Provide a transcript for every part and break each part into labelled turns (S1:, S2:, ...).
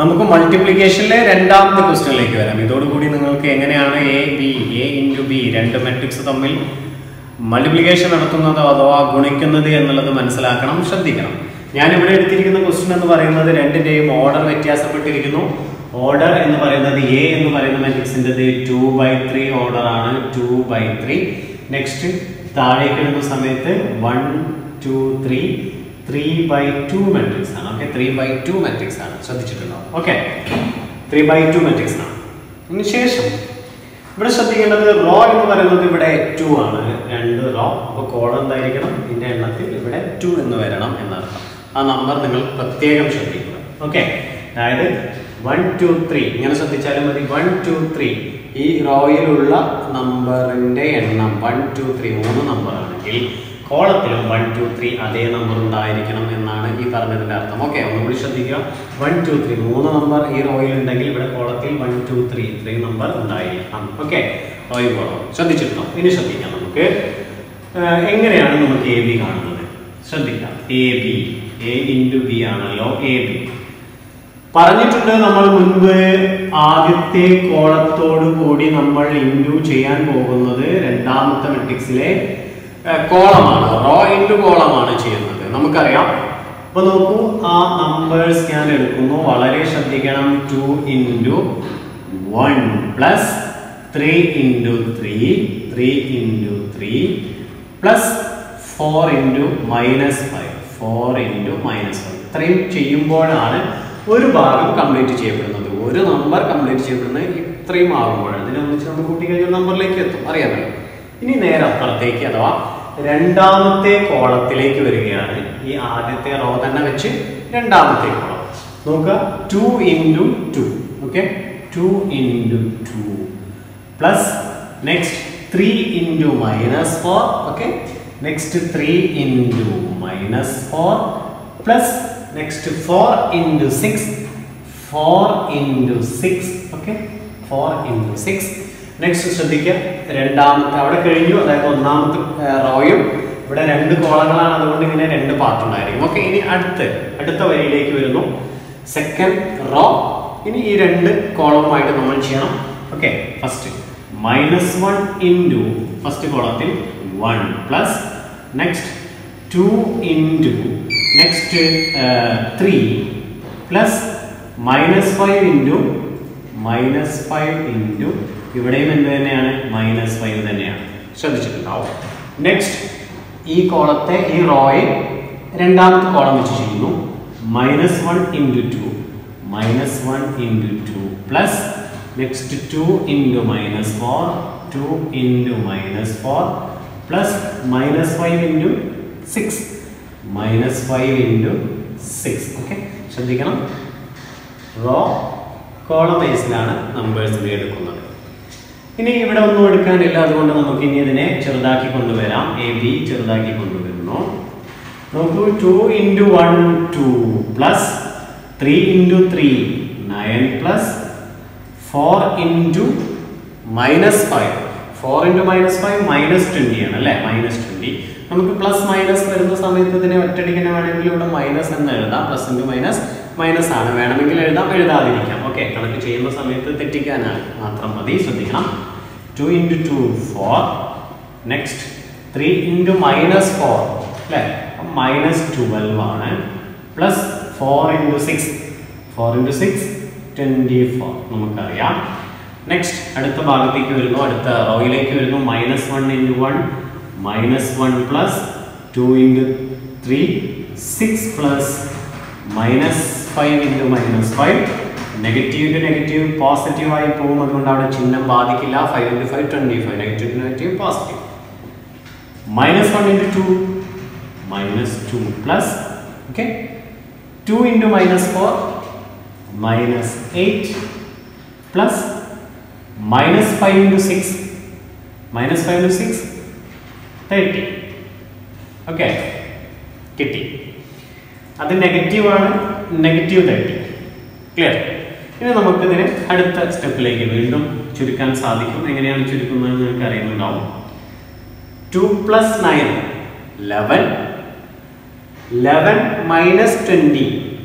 S1: നമുക്ക് മൾട്ടിപ്ലിക്കേഷനിലെ രണ്ടാമത്തെ ക്വസ്റ്റ്യനിലേക്ക് വരാം ഇതോടുകൂടി നിങ്ങൾക്ക് എങ്ങനെയാണ് A B A into B രണ്ട് മെട്രിക്സ് തമ്മിൽ മൾട്ടിപ്ലിക്കേഷൻ നടത്തുന്നത് അഥവാ ഗുണിക്കുന്നത് എന്നുള്ളത് മനസ്സിലാക്കണം ശ്രദ്ധിക്കണം ഞാൻ ഇവിടെ എടുത്തിരിക്കുന്ന ക്വസ്റ്റ്യൻ എന്ന് പറയുന്നത് രണ്ടിന്റെയും ഓർഡർ വ്യത്യാസപ്പെട്ടിരിക്കുന്നു ഓർഡർ എന്ന് പറയുന്നത് എ എന്ന് പറയുന്ന മെട്രിക്സിൻ്റെത് ടു ബൈ ത്രീ ഓർഡർ ആണ് ടു ബൈ ത്രീ നെക്സ്റ്റ് താഴേക്ക് ഇടുന്ന സമയത്ത് one two three three by two matrix ആണ് okay three by two matrix ആണ് ശ്രദ്ധിച്ചിട്ടുണ്ടോ okay three by two matrix ആണ് ഇതിന് ശേഷം ഇവിടെ ശ്രദ്ധിക്കേണ്ടത് റോ എന്ന് പറയുന്നത് ഇവിടെ ടു ആണ് രണ്ട് റോ അപ്പോൾ കോളം എന്തായിരിക്കണം ഇതിന്റെ എണ്ണത്തിൽ ഇവിടെ ടു എന്ന് വരണം എന്നർത്ഥം ആ നമ്പർ നിങ്ങൾ പ്രത്യേകം ശ്രദ്ധിക്കുക ഓക്കെ അതായത് വൺ ടു ത്രീ ഇങ്ങനെ ശ്രദ്ധിച്ചാലും മതി വൺ ടു ത്രീ ഈ റോയിലുള്ള നമ്പറിന്റെ എണ്ണം വൺ ടു ത്രീ മൂന്ന് നമ്പർ ആണെങ്കിൽ കോളത്തിലും വൺ ടു ത്രീ അതേ നമ്പർ ഉണ്ടായിരിക്കണം എന്നാണ് ഈ പറഞ്ഞതിന്റെ അർത്ഥം ഓക്കെ ഒന്നുകൂടി ശ്രദ്ധിക്കുക വൺ ടു ത്രീ മൂന്ന് നമ്പർ ഈ റോയിൽ ഉണ്ടെങ്കിൽ ഇവിടെ കോളത്തിൽ one two three three number ഉണ്ടായിരിക്കണം ഓക്കെ റോയിൽ കോളം ശ്രദ്ധിച്ചിട്ടുണ്ടോ ഇനി ശ്രദ്ധിക്കാം നമുക്ക് ആ, എങ്ങനെയാണ് നമുക്ക് എ ബി കാണുന്നത് ശ്രദ്ധിക്കാം A B A into B ആണല്ലോ എ ബി പറഞ്ഞിട്ടുണ്ട് നമ്മൾ മുൻപ് ആദ്യത്തെ കോളത്തോടു കൂടി നമ്മൾ ഇൻറ്റു ചെയ്യാൻ പോകുന്നത് രണ്ടാമത്തെ മെട്രിക്സിലെ കോളമാണ് റോ ഇൻറ്റു കോളമാണ് ചെയ്യുന്നത് നമുക്കറിയാം അപ്പൊ നോക്കൂ ആ നമ്പേഴ്സ് ഞാൻ എടുക്കുന്നു വളരെ ശ്രദ്ധിക്കണം two into one plus three into three three into three plus four into minus five four into minus five ഇത്രയും ചെയ്യുമ്പോഴാണ് ഒരു ഭാഗം കംപ്ലീറ്റ് ചെയ്യപ്പെടുന്നത് ഒരു നമ്പർ കംപ്ലീറ്റ് ചെയ്യപ്പെടുന്നത് ഇത്രയും ആകുമ്പോഴാണ് ഇതിനെ ഒന്നിച്ച് നമ്മൾ കൂട്ടി കഴിഞ്ഞ നമ്പറിലേക്ക് എത്തും അറിയാമല്ലോ ഇനി നേരെ അപ്പുറത്തേക്ക് അഥവാ രണ്ടാമത്തെ കോളത്തിലേക്ക് വരികയാണ് ഈ ആദ്യത്തെ റോ തന്നെ വെച്ച് രണ്ടാമത്തെ കോളം നോക്കുക two into two okay two into two plus next three into minus four okay next three into minus four plus next four into six four into six okay four into six next ശ്രദ്ധിക്കുക രണ്ടാമത്തെ അവിടെ കഴിഞ്ഞു അതായത് ഒന്നാമത്തെ റോയും ഇവിടെ രണ്ട് കോളങ്ങളാണ് അതുകൊണ്ട് ഇങ്ങനെ രണ്ട് പാർട്ട് ഉണ്ടായിരിക്കും ഓക്കെ ഇനി അടുത്ത് അടുത്ത വരിയിലേക്ക് വരുന്നു സെക്കൻഡ് റോ ഇനി ഈ രണ്ട് കോളവുമായിട്ട് നമ്മൾ ചെയ്യണം okay first minus one into first കോളത്തിൽ one plus next two into next three plus minus five into minus five into ഇവിടെയും എന്ത് തന്നെയാണ് മൈനസ് ഫൈവ് തന്നെയാണ് ശ്രദ്ധിച്ചിട്ടുണ്ടാവും നെക്സ്റ്റ് ഈ കോളത്തെ ഈ റോയെ രണ്ടാമത്തെ കോളം വെച്ച് ചെയ്യുന്നു minus one into two minus one into two plus next two into minus four two into minus four plus minus five into six minus five into six okay ശ്രദ്ധിക്കണം row column ബേസിലാണ് നമ്പേഴ്സിനെ എടുക്കുന്നത് ഇനി ഇവിടെ ഒന്നും എടുക്കാനില്ല അതുകൊണ്ട് നമുക്ക് ഇനി ഇതിനെ ചെറുതാക്കി കൊണ്ടുവരാം എ ബി ചെറുതാക്കി കൊണ്ടുവരുന്നു നോക്കൂ two into one two plus three into three nine plus four into minus five four into minus five minus twenty ആണ് അല്ലേ മൈനസ് ട്വൻറ്റി നമുക്ക് പ്ലസ് മൈനസ് വരുന്ന സമയത്ത് ഇതിനെ ഒറ്റടിക്ക് തന്നെ വേണമെങ്കിൽ ഇവിടെ മൈനസ് എന്ന് എഴുതാം പ്ലസ് ഇൻറ്റു മൈനസ് മൈനസ് ആണ് വേണമെങ്കിൽ എഴുതാം എഴുതാതിരിക്കാം ഓക്കെ കണക്ക് ചെയ്യുന്ന സമയത്ത് തെറ്റിക്കാനാണ് മാത്രം മതി ശ്രദ്ധിക്കണം two into two four next three into minus four അല്ലേ മൈനസ് ട്വൽവ് ആണ് plus four into six four into six twenty four നമുക്കറിയാം നെക്സ്റ്റ് അടുത്ത ഭാഗത്തേക്ക് വരുന്നു അടുത്ത റോയിലേക്ക് വരുന്നു minus one into one minus one plus two into three six plus minus five into minus five negative into negative positive ആയി പോകും അതുകൊണ്ട് അവിടെ ചിഹ്നം ബാധിക്കില്ല five into five twenty five negative negative positive minus one into two minus two plus okay two into minus four minus eight plus minus five into six minus five into six thirty okay കിട്ടി അത് negative ആണ് negative thirty clear ഇനി നമുക്കിതിനെ അടുത്ത സ്റ്റെപ്പിലേക്ക് വീണ്ടും ചുരുക്കാൻ സാധിക്കും എങ്ങനെയാണ് ചുരുക്കുന്നത് നിങ്ങൾക്ക് അറിയുന്നുണ്ടാവും two plus nine eleven eleven minus twenty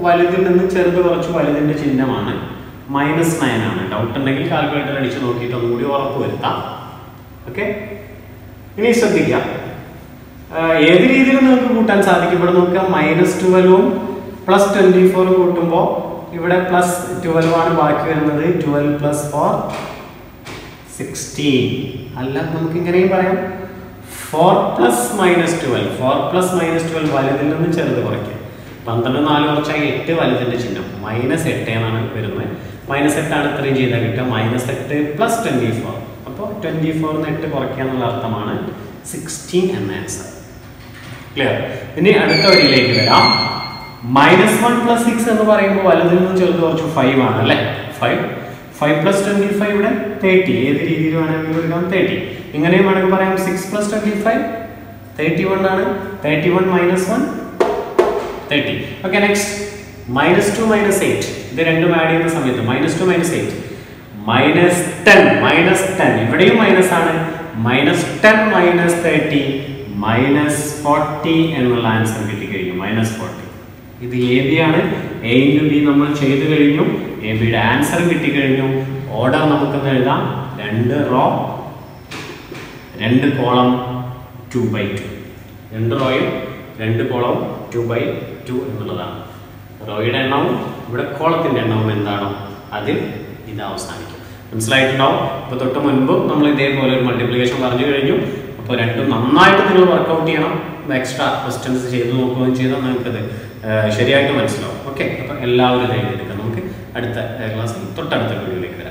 S1: വലുതിൽ നിന്ന് ചെറുത് കുറച്ച് വലുതിന്റെ ചിഹ്നമാണ് മൈനസ് നയൻ ആണ് ഡൗട്ട് ഉണ്ടെങ്കിൽ കാൽക്കുലേറ്റർ അടിച്ച് നോക്കിയിട്ട് ഒന്നുകൂടി ഉറപ്പ് വരുത്താം ഓക്കെ ഇനി ശ്രദ്ധിക്കാം ആഹ് ഏത് രീതിയിൽ നിങ്ങൾക്ക് കൂട്ടാൻ സാധിക്കും ഇവിടെ നോക്കുക മൈനസ് ട്വൽവും പ്ലസ് ട്വന്റി ഫോറും കൂട്ടുമ്പോൾ ഇവിടെ പ്ലസ് ട്വൽവ് ആണ് ബാക്കി വരുന്നത് ട്വൽവ് പ്ലസ് ഫോർ സിക്സ്റ്റീൻ അല്ല നമുക്ക് ഇങ്ങനെയും പറയാം four plus minus twelve four plus minus twelve വലുതിൽ നിന്ന് ചെറുത് കുറയ്ക്കുക പന്ത്രണ്ട് നാല് കുറച്ചാൽ എട്ട് വലുതിന്റെ ചിഹ്നം മൈനസ് എട്ട് എന്നാണ് വരുന്നത് മൈനസ് എട്ടാണ് ഇത്രയും ചെയ്താൽ കിട്ടുക മൈനസ് എട്ട് പ്ലസ് ട്വന്റി ഫോർ അപ്പോൾ ട്വന്റി ഫോറിന് എട്ട് കുറയ്ക്കുക എന്നുള്ള അർത്ഥമാണ് സിക്സ്റ്റീൻ എന്ന ആൻസർ ക്ലിയർ ഇനി അടുത്ത വരിയിലേക്ക് വരാം മൈനസ് വൺ പ്ലസ് സിക്സ് എന്ന് പറയുമ്പോൾ വലുതിൽ നിന്ന് ചെറുത് കുറച്ച് ഫൈവ് ആണ് അല്ലേ five five plus twenty five ഇവിടെ തേർട്ടി ഏത് രീതിയിൽ വേണമെങ്കിലും എടുക്കാം തേർട്ടി ഇങ്ങനെയും വേണമെങ്കിൽ പറയാം six plus twenty five thirty one ആണ് thirty one minus one thirty okay next minus two minus eight ഇത് രണ്ടും ആഡ് ചെയ്യുന്ന സമയത്ത് minus two minus eight minus ten minus ten ഇവിടെയും മൈനസ് ആണ് minus ten minus thirty minus forty എന്നുള്ള answer കിട്ടിക്കഴിഞ്ഞു minus forty ഇത് എ ബി ആണ് എ ഇൻറ്റു ബി നമ്മൾ ചെയ്തു കഴിഞ്ഞു എ ബിയുടെ ആൻസർ കിട്ടിക്കഴിഞ്ഞു ഓർഡർ നമുക്കൊന്ന് എഴുതാം രണ്ട് റോ രണ്ട് കോളം ടു ബൈ ടു രണ്ട് റോയും രണ്ട് കോളവും ടു ബൈ ടു എന്നുള്ളതാണ് റോയുടെ എണ്ണവും ഇവിടെ കോളത്തിന്റെ എണ്ണവും എന്താണോ അതിൽ ഇത് അവസാനിക്കും മനസ്സിലായിട്ടുണ്ടാവും അപ്പോൾ തൊട്ട് മുൻപ് നമ്മൾ ഇതേപോലെ ഒരു മൾട്ടിപ്ലിക്കേഷൻ പറഞ്ഞു കഴിഞ്ഞു അപ്പോൾ രണ്ടും നന്നായിട്ട് നിങ്ങൾ വർക്കൗട്ട് ചെയ്യണം എക്സ്ട്രാ ക്വസ്റ്റ്യൻസ് ചെയ്ത് നോക്കുകയും ചെയ്താൽ നിങ്ങൾക്കത് ഏഹ്, ശരിയായിട്ട് മനസ്സിലാവും ഓക്കെ അപ്പോൾ എല്ലാവരും ഇത് എഴുതിയെടുക്കാം നമുക്ക് അടുത്ത ക്ലാസ്സിൽ തൊട്ടടുത്ത വീഡിയോയിലേക്ക്